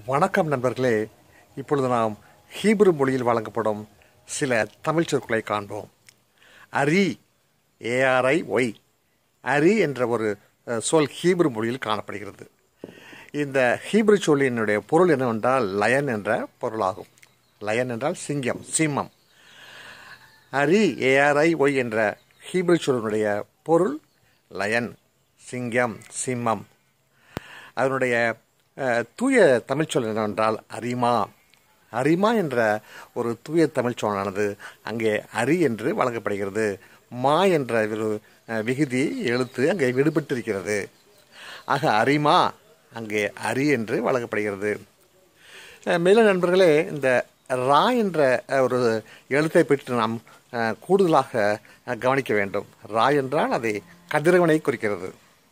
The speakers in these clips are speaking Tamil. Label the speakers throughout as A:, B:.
A: வணக்கம் நண்பர்களே இப்பொழுது நாம் ஹீப்ரு மொழியில் வழங்கப்படும் சில தமிழ் சொற்களை காண்போம் அரி ஏஆர்ஐ ஒய் அரி என்ற ஒரு அஹ், சொல் ஹீப்ரு மொழியில் காணப்படுகிறது இந்த ஹீப்ரு சொல்லினுடைய பொருள் என்னவென்றால் லயன் என்ற பொருளாகும் லயன் என்றால் சிங்கம் சிம்மம் அரி ஏஆர்ஐ ஒய் என்ற ஹீப்ரு சொல்லினுடைய பொருள் லயன் சிங்கம் சிம்மம் அதனுடைய அஹ், தூய தமிழ்ச்சொல் என்னவென்றால் அரிமா அரிமா என்ற ஒரு தூய தமிழ்ச்சொல்லானது அங்கே அரி என்று வழங்கப்படுகிறது மா என்ற ஒரு அஹ், விகுதி எழுத்து அங்கே விடுபட்டிருக்கிறது ஆக அரிமா அங்கே அரி என்று வழங்கப்படுகிறது அஹ், மேலும் நண்பர்களே இந்த ரா என்ற அஹ், ஒரு எழுத்தை பற்றி நாம் அஹ், கூடுதலாக அஹ், கவனிக்க வேண்டும் ரா என்றால் அதை கதிரவனை குறிக்கிறது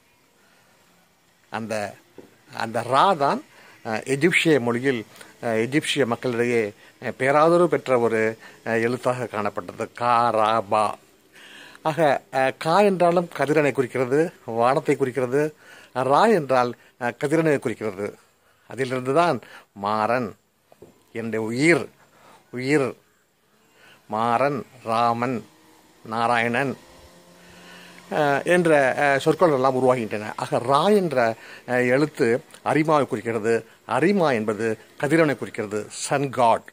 A: அந்த அந்த ரா தான் அஹ், எஜிப்சிய மொழியில் அஹ், எஜிப்சிய மக்களிடையே அஹ், பேராதரவு பெற்ற ஒரு அஹ், எழுத்தாக காணப்பட்டது கா ரா பா ஆக அஹ், கா என்றாலும் கதிரனை குறிக்கிறது வானத்தை குறிக்கிறது ரா என்றால் அஹ், கதிரனை குறிக்கிறது அதிலிருந்து தான் மாறன் என்னுடைய உயிர் உயிர் மாறன் ராமன் நாராயணன் அஹ், என்ற அஹ், சொற்கள் எல்லாம் உருவாகின்றன ஆக ரா என்ற அஹ், எழுத்து அரிமாவை குறிக்கிறது அரிமா என்பது கதிரவனை குறிக்கிறது சன் காட்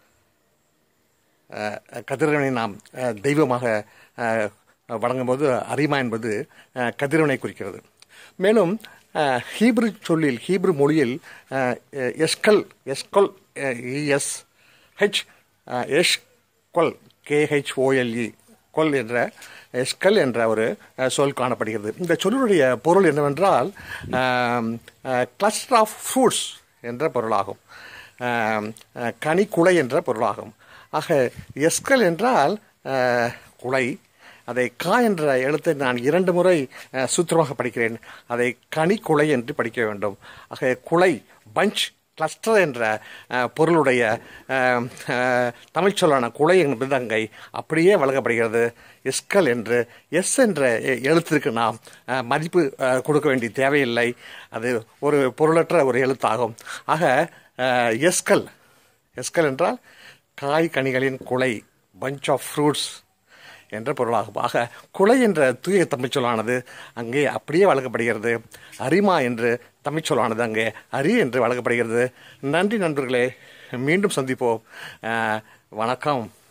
A: கதிரவனை நாம் அஹ், தெய்வமாக அஹ், வணங்கும்போது அரிமா என்பது அஹ், கதிரவனை குறிக்கிறது மேலும் அஹ், ஹீப்ரு சொல்லில் ஹீப்ரு மொழியில் அஹ், எஸ்கல் எஸ்கொல் இஎஸ் ஹெச் எஷ் கொல் கேஹெச்ஓஎல்இ கொல் என்ற எஸ்கல் என்ற ஒரு அஹ், சொல் காணப்படுகிறது இந்த சொல்லுடைய பொருள் என்னவென்றால் கிளஸ்டர் ஆஃப் ஃப்ரூட்ஸ் என்ற பொருளாகும் ஆம், அஹ், கனிக்குலை என்ற பொருளாகும் ஆக எஸ்கல் என்றால் அஹ், குலை அதை கா என்ற எழுத்தை நான் இரண்டு முறை அஹ், சூத்திரமாக படிக்கிறேன் அதை கனிக்குலை என்று படிக்க வேண்டும் ஆக குலை பஞ்ச் கிளஸ்டர் என்ற அஹ், பொருளுடைய அஹ், அஹ், தமிழ் சொல்லான குலை என்பது அங்கே அப்படியே வழங்கப்படுகிறது எஸ்கல் என்று எஸ் என்ற எ- எழுத்திற்கு நாம் அஹ், மதிப்பு அஹ், கொடுக்க வேண்டிய தேவையில்லை அது ஒரு பொருளற்ற ஒரு எழுத்தாகும் ஆக அஹ், எஸ்கல் எஸ்கல் என்றால் காய் கனிகளின் குலை பஞ்ச் ஆஃப் ஃப்ரூட்ஸ் என்ற பொருளாகும் ஆக குலை என்ற தூய தமிழ்ச்சொல்லானது அங்கே அப்படியே வழங்கப்படுகிறது அரிமா என்று தமிழ்ச்சொல்லானது அங்கே அரி என்று வழங்கப்படுகிறது நன்றி நண்பர்களே மீண்டும் சந்திப்போம் அஹ், வணக்கம்